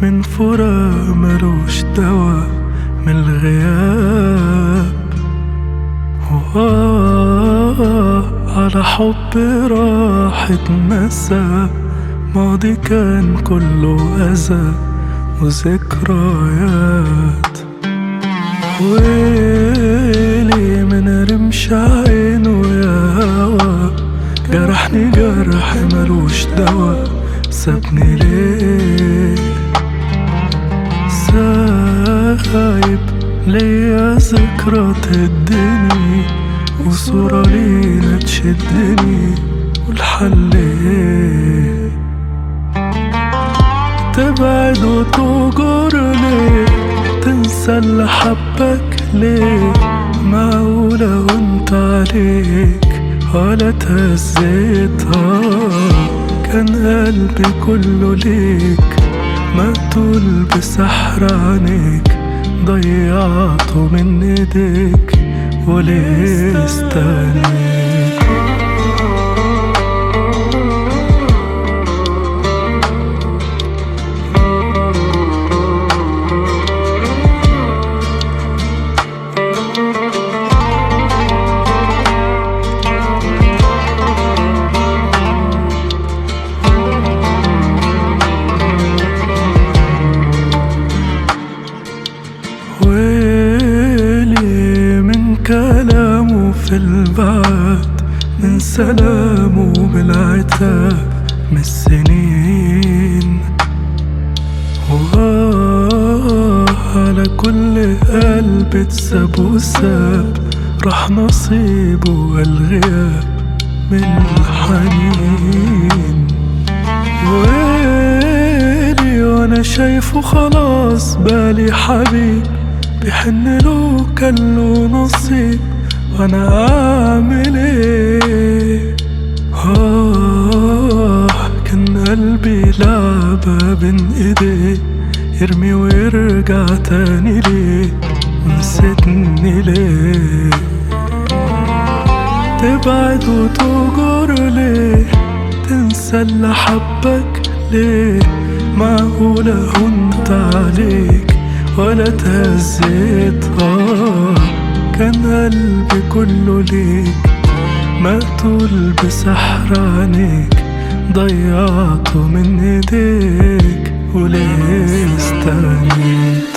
من فراق ملوش دوا من الغياب وآه على حب راح اتنسى ماضي كان كله أذى وذكريات ويلي من رمش عينه يا هوا جرحني جرح ملوش دوا سابني ليه سايب ليا ذكرى تهدني وصورة لينا تشدني والحل ايه تبعد وتهجر ليه تنسى اللي حبك ليه معقولة وانت عليك ولا تهزيتها كان قلبي كله ليك مقتول بسحر عينيك ضيعته من ايديك وليه استنيك ويلي من كلامه في البعد من سلامه بالعتاب من السنين وآه على كل قلب اتساب وساب راح نصيبه والغياب من الحنين ويلي وانا شايفه خلاص بالي حبيب بيحن له كان له نصيب وانا اعمل ايه آه كان قلبي لعبة بين ايديه يرمي ويرجع تاني ليه ونسيتني ليه تبعد وتجر ليه تنسى اللي حبك ليه معقولة هنت عليك ولا تهزيت آه كان قلبي كله ليك مقتول بسحر عينيك ضيعته من ايديك وليه استنيك